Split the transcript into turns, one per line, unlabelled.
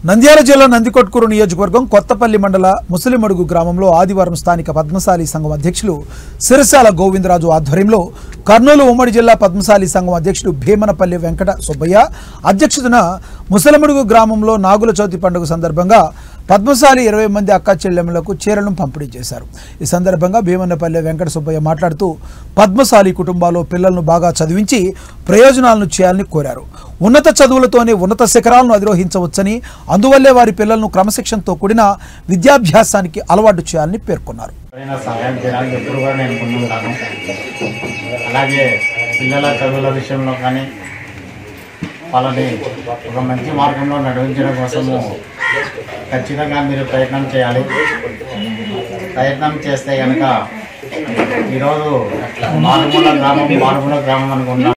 నంద్యాల జిల్లా నందికొట్కూరు నియోజకవర్గం కొత్తపల్లి మండల ముసలిమడుగు గ్రామంలో ఆదివారం స్థానిక పద్మశాలి సంఘం అధ్యక్షులు సిరసాల గోవిందరాజు ఆధ్వర్యంలో కర్నూలు ఉమ్మడి జిల్లా పద్మశాలి సంఘం అధ్యక్షుడు భీమనపల్లి వెంకట సుబ్బయ్య అధ్యక్షతన ముసలిమడుగు గ్రామంలో నాగుల చవితి పండుగ సందర్భంగా పద్మశాలి ఇరవై మంది అక్క చెల్లెమ్మలకు చీరలను పంపిణీ చేశారు ఈ సందర్భంగా భీమన్నపల్లి వెంకట సుబ్బయ్య మాట్లాడుతూ పద్మశాలి కుటుంబాల్లో పిల్లలను బాగా చదివించి ప్రయోజనాలను చేయాలని కోరారు ఉన్నత చదువులతోనే ఉన్నత శిఖరాలను అధిరోహించవచ్చని అందువల్లే వారి పిల్లలను క్రమశిక్షణతో కూడిన విద్యాభ్యాసానికి అలవాటు చేయాలని పేర్కొన్నారు
ఎవరైనా సహాయం చేయాలని ఎప్పుడు కూడా నేను ముందుంటాను అలాగే పిల్లల చదువుల విషయంలో కానీ వాళ్ళని ఒక మంచి మార్గంలో నడిపించడం కోసము ఖచ్చితంగా మీరు ప్రయత్నం చేయాలి ప్రయత్నం చేస్తే కనుక ఈరోజు మారుమూల గ్రామం మారుమూల గ్రామం అనుకున్నాం